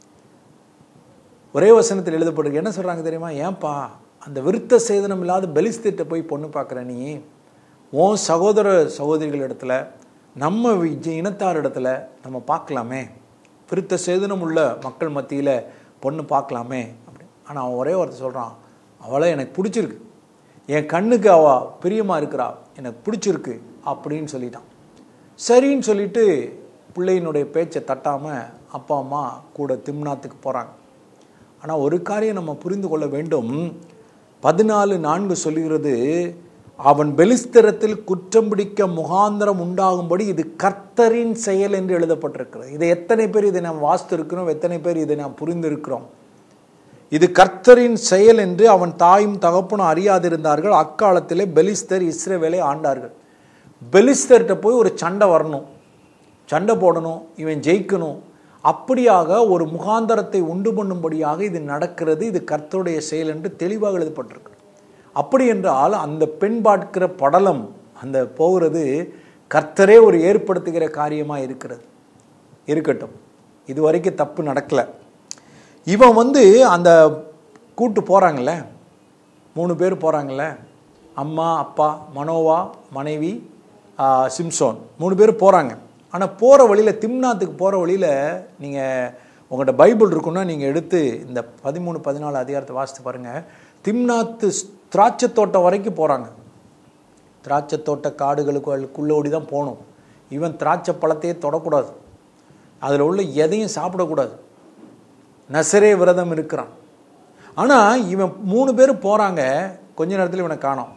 ஒரே வசனத்தில் எழுதப்பட்டிருக்கு என்ன சொல்கிறாங்க தெரியுமா ஏன்பா அந்த விருத்த சேதனம் இல்லாத பெலிஸ்திட்ட போய் பொண்ணு பார்க்குற நீ உன் சகோதர சகோதரிகள் இடத்துல நம்ம இனத்தார் இடத்துல நம்ம பார்க்கலாமே விருத்த சேதனம் உள்ள மக்கள் மத்தியில் பொண்ணு பார்க்கலாமே அப்படி ஆனால் அவன் ஒரே ஒருத்தர் சொல்கிறான் அவளை எனக்கு பிடிச்சிருக்கு என் கண்ணுக்கு அவ பிரியமாக இருக்கிறா எனக்கு பிடிச்சிருக்கு அப்படின்னு சொல்லிட்டான் சரின்னு சொல்லிட்டு பிள்ளையினுடைய பேச்சை தட்டாமல் அப்பா அம்மா கூட திம்னாத்துக்கு போகிறாங்க ஆனால் ஒரு காரியம் நம்ம புரிந்து கொள்ள வேண்டும் பதினாலு நான்கு சொல்லுகிறது அவன் பெலிஸ்தரத்தில் குற்றம் பிடிக்க முகாந்திரம் உண்டாகும்படி இது கர்த்தரின் செயல் என்று எழுதப்பட்டிருக்கிறது இதை எத்தனை பேர் இதை நாம் வாசித்து இருக்கிறோம் எத்தனை பேர் இதை நாம் புரிந்திருக்கிறோம் இது கர்த்தரின் செயல் என்று அவன் தாயும் தகப்பனும் அறியாதிருந்தார்கள் அக்காலத்திலே பெலிஸ்தர் இஸ்ரேவேலை ஆண்டார்கள் பெலிஸ்தர்கிட்ட போய் ஒரு சண்டை வரணும் சண்டை போடணும் இவன் ஜெயிக்கணும் அப்படியாக ஒரு முகாந்தரத்தை உண்டு பண்ணும்படியாக இது நடக்கிறது இது கர்த்தருடைய செயல் என்று தெளிவாக எழுதப்பட்டிருக்கு அப்படி என்றால் அந்த பெண் பார்க்கிற படலம் அந்த போகிறது கர்த்தரே ஒரு ஏற்படுத்துகிற காரியமாக இருக்கிறது இருக்கட்டும் இது வரைக்கும் தப்பு நடக்கலை இவன் வந்து அந்த கூட்டு போகிறாங்கல்ல மூணு பேர் போகிறாங்கல்ல அம்மா அப்பா மனோவா மனைவி சிம்சோன் மூணு பேர் போகிறாங்க ஆனால் போகிற வழியில் திம்னாத்துக்கு போகிற வழியில் நீங்கள் உங்கள்கிட்ட பைபிள் இருக்குன்னா நீங்கள் எடுத்து இந்த பதிமூணு பதினாலு அதிகாரத்தை வாசித்து பாருங்கள் திம்னாத்து திராட்சை தோட்டம் வரைக்கும் போகிறாங்க திராட்சை தோட்ட காடுகளுக்குள்ளே ஓடி தான் போகணும் இவன் திராட்சை பழத்தையே தொடக்கூடாது அதில் உள்ள எதையும் சாப்பிடக்கூடாது நசரே விரதம் இருக்கிறான் ஆனால் இவன் மூணு பேர் போகிறாங்க கொஞ்ச நேரத்தில் இவனை காணோம்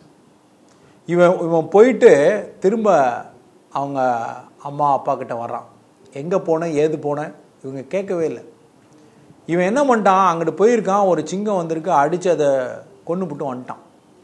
இவன் இவன் போயிட்டு திரும்ப அவங்க அம்மா அப்பா கிட்ட வர்றான் எங்கே போனேன் ஏது போனேன் இவங்க கேட்கவே இல்லை இவன் என்ன பண்ணிட்டான் அங்கிட்டு போயிருக்கான் ஒரு சிங்கம் வந்திருக்கு அடித்து அதை கொண்டு விட்டு வந்துட்டான்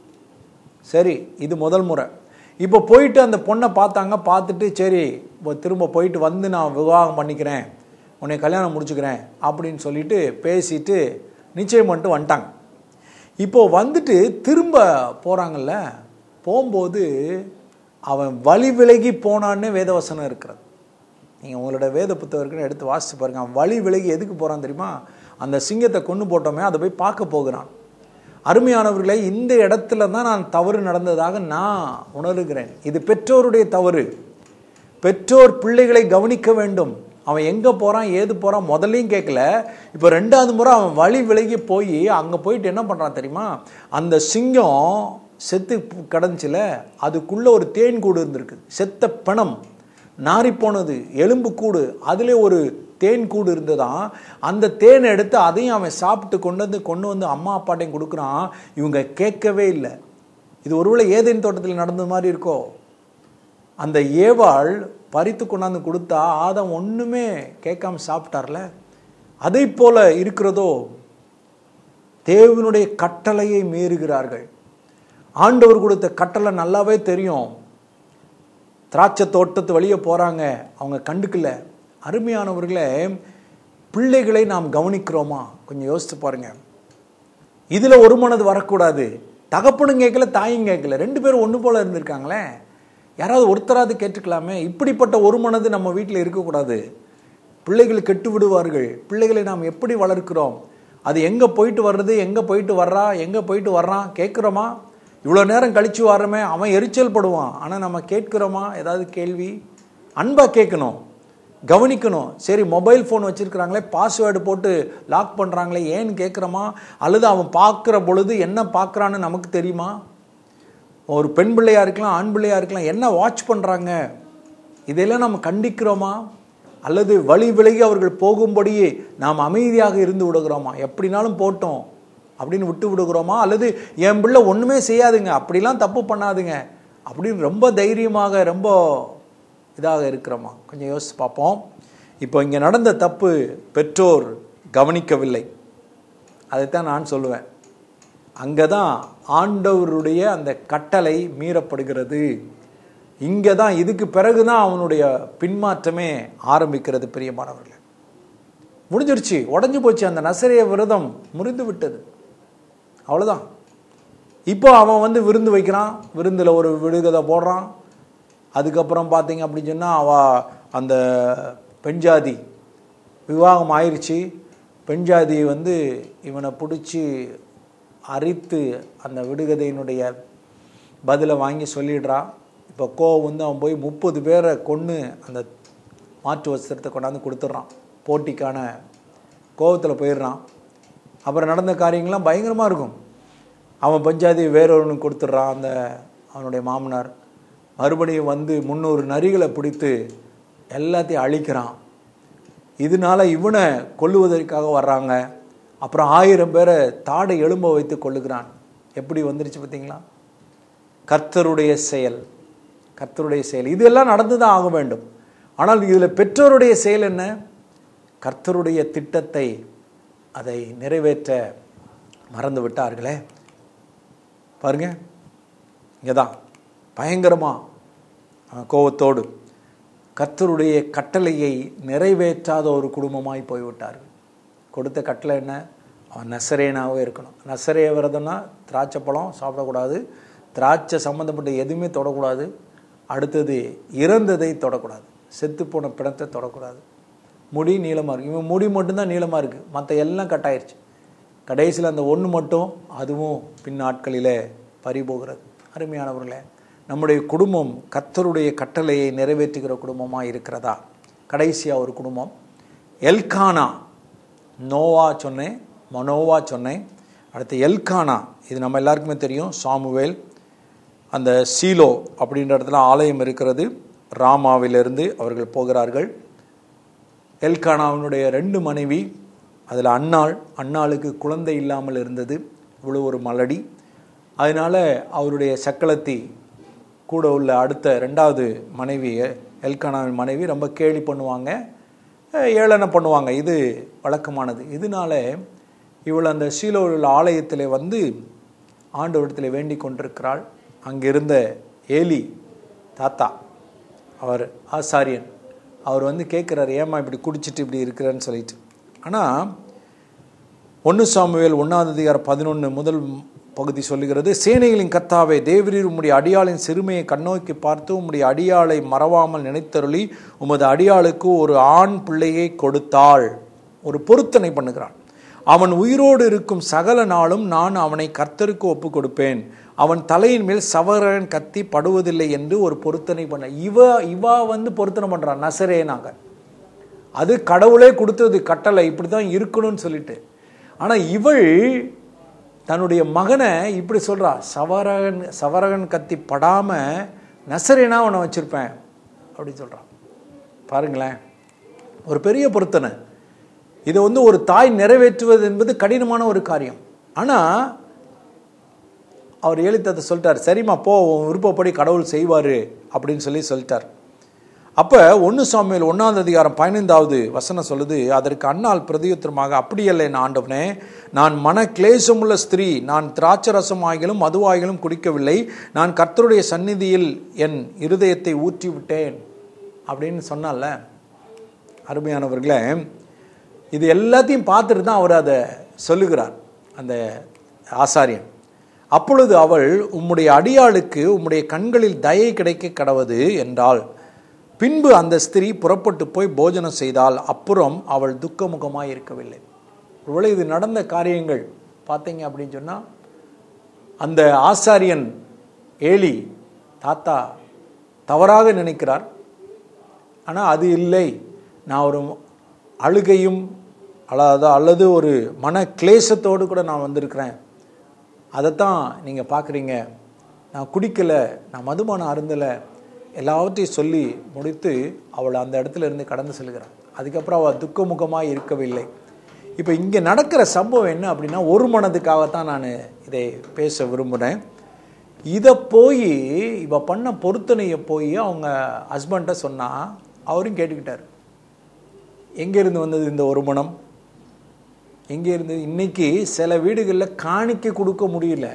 சரி இது முதல் முறை இப்போ போயிட்டு அந்த பொண்ணை பார்த்தாங்க பார்த்துட்டு சரி திரும்ப போயிட்டு வந்து நான் விவாகம் பண்ணிக்கிறேன் உன்னை கல்யாணம் முடிச்சுக்கிறேன் அப்படின்னு சொல்லிட்டு பேசிட்டு நிச்சயம் பண்ணிட்டு வந்துட்டாங்க இப்போ வந்துட்டு திரும்ப போகிறாங்கல்ல போகும்போது அவன் வழி விலகி போனான்னு வேதவசனம் இருக்கிறது நீங்கள் உங்களோட வேத புத்தகருக்குன்னு எடுத்து வாசித்து பாருங்க அவன் வழி விலகி எதுக்கு போகிறான் தெரியுமா அந்த சிங்கத்தை கொண்டு போட்டோமே அதை போய் பார்க்க போகிறான் அருமையானவர்களை இந்த இடத்துல தான் நான் தவறு நடந்ததாக நான் உணர்கிறேன் இது பெற்றோருடைய தவறு பெற்றோர் பிள்ளைகளை கவனிக்க வேண்டும் அவன் எங்கே போகிறான் ஏது போகிறான் முதல்லையும் கேட்கல இப்போ ரெண்டாவது முறை அவன் வழி விலகி போய் அங்கே போயிட்டு என்ன பண்ணுறான் தெரியுமா அந்த சிங்கம் செத்து கிடந்துச்சுல அதுக்குள்ளே ஒரு தேன் கூடு இருந்திருக்கு செத்த பிணம் நாரி போனது எலும்பு கூடு அதில் ஒரு தேன் கூடு இருந்ததான் அந்த தேனை எடுத்து அதையும் அவன் சாப்பிட்டு கொண்டு வந்து கொண்டு வந்து அம்மா அப்பாட்டையும் கொடுக்குறான் இவங்க கேட்கவே இல்லை இது ஒருவேளை ஏதேன் தோட்டத்தில் நடந்த மாதிரி இருக்கோ அந்த ஏவாள் பறித்து கொண்டாந்து கொடுத்தா ஆதம் ஒன்றுமே கேட்காம சாப்பிட்டார்ல அதை போல இருக்கிறதோ தேவனுடைய கட்டளையை மீறுகிறார்கள் ஆண்டவர் கொடுத்த கட்டளை நல்லாவே தெரியும் திராட்சை தோட்டத்து வழியே போகிறாங்க அவங்க கண்டுக்கல அருமையானவர்களே பிள்ளைகளை நாம் கவனிக்கிறோமா கொஞ்சம் யோசித்து பாருங்க இதில் ஒரு மனது வரக்கூடாது தகப்பனும் கேட்கல தாயும் கேட்கல ரெண்டு பேரும் ஒன்று போல இருந்திருக்காங்களே யாராவது ஒருத்தராவது கேட்டுக்கலாமே இப்படிப்பட்ட ஒரு மனது நம்ம வீட்டில் இருக்கக்கூடாது பிள்ளைகள் கெட்டு விடுவார்கள் பிள்ளைகளை நாம் எப்படி வளர்க்கிறோம் அது எங்கே போயிட்டு வர்றது எங்கே போயிட்டு வர்றா எங்கே போயிட்டு வர்றான் கேட்குறோமா இவ்வளோ நேரம் கழிச்சு வர்றோமே அவன் எரிச்சல் படுவான் ஆனால் நம்ம கேட்குறோமா ஏதாவது கேள்வி அன்பாக கேட்கணும் கவனிக்கணும் சரி மொபைல் ஃபோன் வச்சுருக்கிறாங்களே பாஸ்வேர்டு போட்டு லாக் பண்ணுறாங்களே ஏன்னு கேட்குறோமா அல்லது அவன் பார்க்குற பொழுது என்ன பார்க்குறான்னு நமக்கு தெரியுமா ஒரு பெண் பிள்ளையாக இருக்கலாம் ஆண் பிள்ளையாக இருக்கலாம் என்ன வாட்ச் பண்ணுறாங்க இதெல்லாம் நம்ம கண்டிக்கிறோமா அல்லது வழி விலகி அவர்கள் போகும்படியே நாம் அமைதியாக இருந்து விடுகிறோமா எப்படினாலும் போட்டோம் அப்படின்னு விட்டு விடுகிறோமா அல்லது என் பிள்ளை ஒன்றுமே செய்யாதுங்க அப்படிலாம் தப்பு பண்ணாதுங்க அப்படின்னு ரொம்ப தைரியமாக ரொம்ப இதாக இருக்கிறோமா கொஞ்சம் யோசித்து பார்ப்போம் இப்போ இங்கே நடந்த தப்பு பெற்றோர் கவனிக்கவில்லை அதைத்தான் நான் சொல்லுவேன் அங்கே தான் ஆண்டவருடைய அந்த கட்டளை மீறப்படுகிறது இங்கே தான் இதுக்கு பிறகு தான் அவனுடைய பின்மாற்றமே ஆரம்பிக்கிறது பிரியமானவர்களே முடிஞ்சிருச்சு உடஞ்சி போச்சு அந்த நசரைய விரதம் முறிந்து விட்டது அவ்வளோதான் இப்போ அவன் வந்து விருந்து வைக்கிறான் விருந்தில் ஒரு விடுகதை போடுறான் அதுக்கப்புறம் பார்த்தீங்க அப்படின்னு சொன்னால் அவ அந்த பெண்ஜாதி விவாகம் ஆயிடுச்சு பெண்ஜாதி வந்து இவனை பிடிச்சி அரித்து அந்த விடுகதையினுடைய பதிலை வாங்கி சொல்லிடுறான் இப்போ கோவம் வந்து அவன் போய் முப்பது பேரை கொன்று அந்த மாற்று வஸ்திரத்தை கொண்டாந்து கொடுத்துட்றான் போட்டிக்கான கோவத்தில் போயிடுறான் அப்புறம் நடந்த காரியங்கள்லாம் பயங்கரமாக இருக்கும் அவன் பஞ்சாதி வேறொருவனுக்கு கொடுத்துட்றான் அந்த அவனுடைய மாமனார் மறுபடியும் வந்து முந்நூறு நரிகளை பிடித்து எல்லாத்தையும் அழிக்கிறான் இதனால இவனை கொல்லுவதற்காக வர்றாங்க அப்புறம் ஆயிரம் பேரை தாடை எலும்ப வைத்து கொள்ளுகிறான் எப்படி வந்துருச்சு பார்த்தீங்களா கர்த்தருடைய செயல் கர்த்தருடைய செயல் இதெல்லாம் நடந்து தான் ஆக வேண்டும் ஆனால் இதில் பெற்றோருடைய செயல் என்ன கர்த்தருடைய திட்டத்தை அதை நிறைவேற்ற மறந்து விட்டார்களே பாருங்க இங்கே தான் பயங்கரமாக கோபத்தோடு கர்த்தருடைய கட்டளையை நிறைவேற்றாத ஒரு குடும்பமாய் போய்விட்டார்கள் கொடுத்த கட்டளை என்ன அவன் நசரேனாவே இருக்கணும் நசரே விரதம்னா திராட்சை பழம் சாப்பிடக்கூடாது திராட்சை சம்மந்தப்பட்ட எதுவுமே தொடக்கூடாது அடுத்தது இறந்ததை தொடக்கூடாது செத்துப்போன பிணத்தை தொடக்கூடாது முடி நீளமாக இருக்குது இவன் முடி மட்டும்தான் நீளமாக இருக்குது மற்ற எல்லாம் கட்டாயிருச்சு கடைசியில் அந்த ஒன்று மட்டும் அதுவும் பின்னாட்களில் பறிபோகிறது அருமையானவர்களே நம்முடைய குடும்பம் கர்த்தருடைய கட்டளையை நிறைவேற்றுகிற குடும்பமாக இருக்கிறதா கடைசியாக ஒரு குடும்பம் எல்கானா நோவா சொன்னேன் மனோவா சொன்னேன் அடுத்து எல்கானா இது நம்ம எல்லாருக்குமே தெரியும் சாமுவேல் அந்த சீலோ அப்படின்ற இடத்துல ஆலயம் இருக்கிறது ராமாவிலிருந்து அவர்கள் போகிறார்கள் எல்கானாவினுடைய ரெண்டு மனைவி அதில் அன்னாள் அன்னாளுக்கு குழந்தை இல்லாமல் இருந்தது இவ்வளோ ஒரு மலடி அதனால் அவருடைய சக்களத்தி கூட உள்ள அடுத்த ரெண்டாவது மனைவி எல்கானாவின் மனைவி ரொம்ப கேலி பண்ணுவாங்க அஹ் ஏளனை பண்ணுவாங்க இது வழக்கமானது இதனால இவள் அந்த சீலோவில் ஆலயத்தில் வந்து ஆண்டவரிடத்தில் வேண்டிக் கொண்டிருக்கிறாள் அங்கிருந்த ஏலி தாத்தா அவர் ஆசாரியன் அவர் வந்து கேட்குறாரு ஏம்மா இப்படி குடிச்சிட்டு இப்படி இருக்கிறேன்னு சொல்லிட்டு ஆனால் ஒன்று சாமுவேல் ஒன்றாவது அதிகாரம் பதினொன்று முதல் பகுதி சொல்லுகிறது சேனைகளின் கத்தாவே தேவரீர் உம்முடைய அடியாளின் சிறுமையை கண்ணோக்கி பார்த்து உம்முடைய அடியாளை மறவாமல் நினைத்தருளி உமது அடியாளுக்கு ஒரு ஆண் பிள்ளையை கொடுத்தாள் ஒரு பொருத்தனை பண்ணுகிறான் அவன் உயிரோடு இருக்கும் சகல நாளும் நான் அவனை கர்த்தருக்கு ஒப்பு கொடுப்பேன் அவன் தலையின் மேல் சவரன் கத்தி படுவதில்லை என்று ஒரு பொருத்தனை பண்ண இவ இவா வந்து பொருத்தனை பண்றான் நசரேனாங்க அது கடவுளே கொடுத்தது கட்டளை இப்படி தான் இருக்கணும்னு சொல்லிட்டு ஆனால் இவள் தன்னுடைய மகனை இப்படி சொல்றா சவரகன் சவரகன் கத்தி படாம நசரேனா அவனை வச்சிருப்பேன் அப்படின்னு சொல்றான் பாருங்களேன் ஒரு பெரிய பொருத்தனை இதை வந்து ஒரு தாய் நிறைவேற்றுவது என்பது கடினமான ஒரு காரியம் ஆனால் அவர் எழுத்தத்தை சொல்லிட்டார் சரிம்மா போ உன் விருப்பப்படி கடவுள் செய்வார் அப்படின்னு சொல்லி சொல்லிட்டார் அப்போ ஒன்று சாமியில் ஒன்றாவது அதிகாரம் பதினைந்தாவது வசனம் சொல்லுது அதற்கு அண்ணால் பிரதியுத்தரமாக அப்படியல்ல என் ஆண்டவனே நான் மன கிளேசமுள்ள ஸ்திரீ நான் திராட்சரசமாகிலும் மதுவாகிலும் குடிக்கவில்லை நான் கர்த்தருடைய சந்நிதியில் என் இருதயத்தை ஊற்றி விட்டேன் அப்படின்னு சொன்னால அருமையானவர்களே இது எல்லாத்தையும் பார்த்துட்டு தான் அவர் அதை சொல்லுகிறார் அந்த ஆசாரியன் அப்பொழுது அவள் உம்முடைய அடியாளுக்கு உம்முடைய கண்களில் தயை கிடைக்க கடவது என்றாள் பின்பு அந்த ஸ்திரீ புறப்பட்டு போய் போஜனம் செய்தால் அப்புறம் அவள் துக்கமுகமாய் இருக்கவில்லை ஒருவேளை இது நடந்த காரியங்கள் பார்த்தீங்க அப்படின்னு சொன்னால் அந்த ஆசாரியன் ஏலி தாத்தா தவறாக நினைக்கிறார் ஆனால் அது இல்லை நான் ஒரு அழுகையும் அல்லது அல்லது ஒரு மன கிளேசத்தோடு கூட நான் வந்திருக்கிறேன் அதைத்தான் நீங்கள் பார்க்குறீங்க நான் குடிக்கலை நான் மதுபானம் அருந்தலை எல்லாவற்றையும் சொல்லி முடித்து அவள் அந்த இடத்துல இருந்து கடந்து செல்கிறாள் அதுக்கப்புறம் அவள் துக்கமுகமாக இருக்கவில்லை இப்போ இங்கே நடக்கிற சம்பவம் என்ன அப்படின்னா ஒரு மனதுக்காகத்தான் நான் இதை பேச விரும்புகிறேன் இதை போய் இவ பண்ண பொருத்தனையை போய் அவங்க ஹஸ்பண்ட்டை சொன்னால் அவரும் கேட்டுக்கிட்டார் எங்கேருந்து வந்தது இந்த ஒரு மனம் எங்கே இருந்து இன்னைக்கு சில வீடுகளில் காணிக்கை கொடுக்க முடியல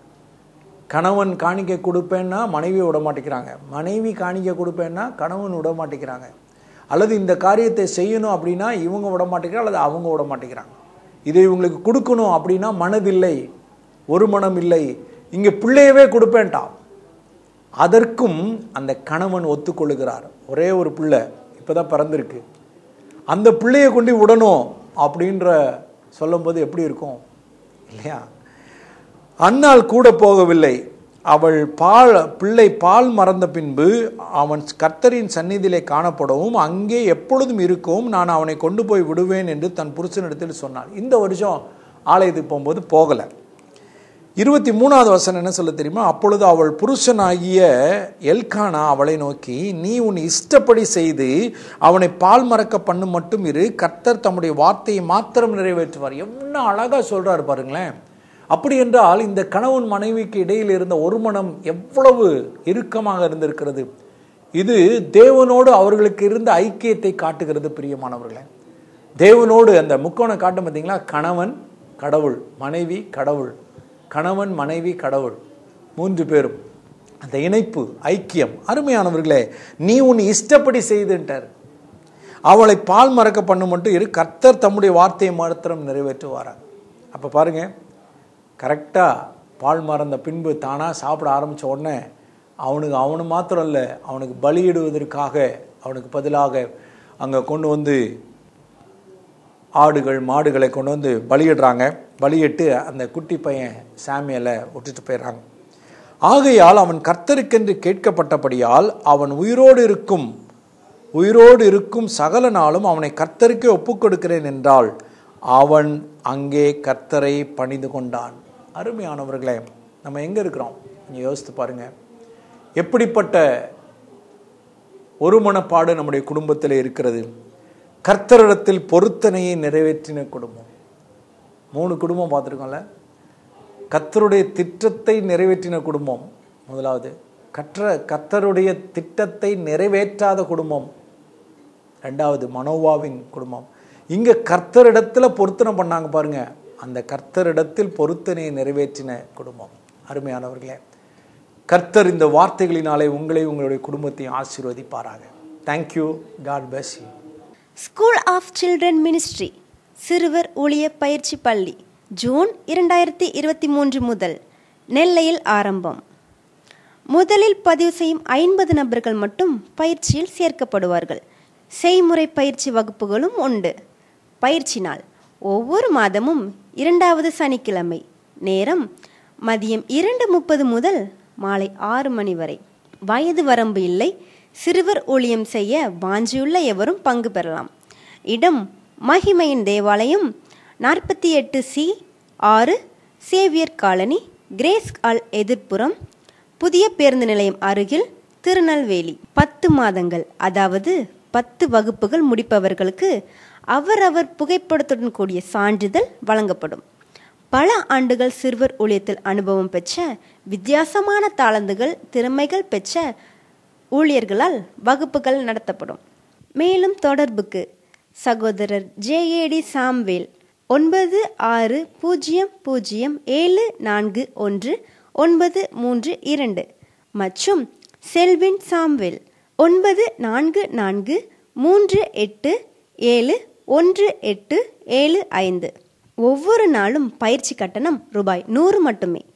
கணவன் காணிக்கை கொடுப்பேன்னா மனைவி விட மாட்டேங்கிறாங்க மனைவி காணிக்கை கொடுப்பேன்னா கணவன் விட மாட்டேங்கிறாங்க அல்லது இந்த காரியத்தை செய்யணும் அப்படின்னா இவங்க விட மாட்டேங்கிறாங்க அல்லது அவங்க விட மாட்டேங்கிறாங்க இதை இவங்களுக்கு கொடுக்கணும் அப்படின்னா மனதில்லை ஒரு மனம் இல்லை இங்கே பிள்ளையவே கொடுப்பேன்ட்டான் அதற்கும் அந்த கணவன் ஒத்துக்கொள்ளுகிறார் ஒரே ஒரு பிள்ளை இப்போதான் பிறந்திருக்கு அந்த பிள்ளையை கொண்டு விடணும் அப்படின்ற சொல்லும்போது எப்படி இருக்கும் இல்லையா அன்னாள் கூட போகவில்லை அவள் பால் பிள்ளை பால் மறந்த பின்பு அவன் கர்த்தரின் சந்நிதியிலே காணப்படவும் அங்கே எப்பொழுதும் இருக்கவும் நான் அவனை கொண்டு போய் விடுவேன் என்று தன் புருஷனிடத்தில் சொன்னாள் இந்த வருஷம் ஆலயத்துக்கு போகும்போது போகலை இருபத்தி மூணாவது வசனம் என்ன சொல்ல தெரியுமா அப்பொழுது அவள் புருஷனாகிய எல்கானா அவளை நோக்கி நீ உன் இஷ்டப்படி செய்து அவனை பால் மறக்க பண்ணு மட்டும் இரு கர்த்தர் தம்முடைய வார்த்தையை மாத்திரம் நிறைவேற்றுவார் என்ன அழகா சொல்றாரு பாருங்களேன் அப்படி என்றால் இந்த கணவன் மனைவிக்கு இடையில் இருந்த ஒரு மனம் எவ்வளவு இறுக்கமாக இருந்திருக்கிறது இது தேவனோடு அவர்களுக்கு இருந்த ஐக்கியத்தை காட்டுகிறது பிரியமானவர்களே தேவனோடு அந்த முக்கோணம் காட்டும் பார்த்தீங்களா கணவன் கடவுள் மனைவி கடவுள் கணவன் மனைவி கடவுள் மூன்று பேரும் அந்த இணைப்பு ஐக்கியம் அருமையானவர்களே நீ உன் இஷ்டப்படி செய்துன்ட்டார் அவளை பால் மறக்க பண்ணு மட்டும் இரு கர்த்தர் தம்முடைய வார்த்தையை மாத்திரம் நிறைவேற்றுவாராம் அப்போ பாருங்க கரெக்டாக பால் மறந்த பின்பு தானாக சாப்பிட ஆரம்பித்த உடனே அவனுக்கு அவனு மாத்திரம் இல்லை அவனுக்கு பலியிடுவதற்காக அவனுக்கு பதிலாக அங்கே கொண்டு வந்து ஆடுகள் மாடுகளை கொண்டு வந்து பலியிடுறாங்க பலியிட்டு அந்த குட்டி பையன் சாமியலை விட்டுட்டு போயிடுறாங்க ஆகையால் அவன் கர்த்தருக்கென்று கேட்கப்பட்டபடியால் அவன் உயிரோடு இருக்கும் உயிரோடு இருக்கும் சகல நாளும் அவனை கர்த்தருக்கே ஒப்புக் கொடுக்கிறேன் என்றால் அவன் அங்கே கர்த்தரை பணிந்து கொண்டான் அருமையானவர்களே நம்ம எங்கே இருக்கிறோம் கொஞ்சம் யோசித்து பாருங்க எப்படிப்பட்ட ஒரு மனப்பாடு நம்முடைய குடும்பத்தில் இருக்கிறது கர்த்தரிடத்தில் பொருத்தனையை நிறைவேற்றின குடும்பம் மூணு குடும்பம் பார்த்துருக்கோம்ல கர்த்தருடைய திட்டத்தை நிறைவேற்றின குடும்பம் முதலாவது கற்ற கர்த்தருடைய திட்டத்தை நிறைவேற்றாத குடும்பம் ரெண்டாவது மனோவாவின் குடும்பம் இங்கே கர்த்தரிடத்துல பொருத்தனை பண்ணாங்க பாருங்க அந்த கர்த்தரிடத்தில் பொருத்தனையை நிறைவேற்றின குடும்பம் அருமையானவர்களே கர்த்தர் இந்த வார்த்தைகளினாலே உங்களை உங்களுடைய குடும்பத்தையும் ஆசீர்வதிப்பாராக thank you god bless you school of children ministry சிறுவர் ஊழிய பயிற்சி பள்ளி ஜூன் இரண்டாயிரத்தி இருபத்தி மூன்று முதல் நெல்லையில் ஆரம்பம் முதலில் பதிவு செய்யும் ஐம்பது நபர்கள் மட்டும் பயிற்சியில் சேர்க்கப்படுவார்கள் செய்முறை பயிற்சி வகுப்புகளும் உண்டு பயிற்சி நாள் ஒவ்வொரு மாதமும் இரண்டாவது சனிக்கிழமை நேரம் மதியம் இரண்டு முப்பது முதல் மாலை ஆறு மணி வரை வயது வரம்பு இல்லை சிறுவர் ஊழியம் செய்ய வாஞ்சியுள்ள எவரும் பங்கு பெறலாம் இடம் மகிமையின் தேவாலயம் நாற்பத்தி எட்டு சி ஆறு சேவியர் காலனி கிரேஸ் ஆல் எதிர்ப்புறம் புதிய பேருந்து நிலையம் அருகில் திருநெல்வேலி பத்து மாதங்கள் அதாவது பத்து வகுப்புகள் முடிப்பவர்களுக்கு அவரவர் புகைப்படத்துடன் கூடிய சான்றிதழ் வழங்கப்படும் பல ஆண்டுகள் சிறுவர் ஊழியத்தில் அனுபவம் பெற்ற வித்தியாசமான தாளந்துகள் திறமைகள் பெற்ற ஊழியர்களால் வகுப்புகள் நடத்தப்படும் மேலும் தொடர்புக்கு சகோதரர் ஜேஏடி சாம்வேல் ஒன்பது ஆறு பூஜ்ஜியம் பூஜ்ஜியம் ஏழு நான்கு ஒன்று ஒன்பது மூன்று இரண்டு மற்றும் செல்வின் சாம்வேல் ஒன்பது நான்கு நான்கு மூன்று எட்டு ஏழு ஒன்று எட்டு ஏழு ஐந்து ஒவ்வொரு நாளும் பயிற்சி கட்டணம் ரூபாய் நூறு மட்டுமே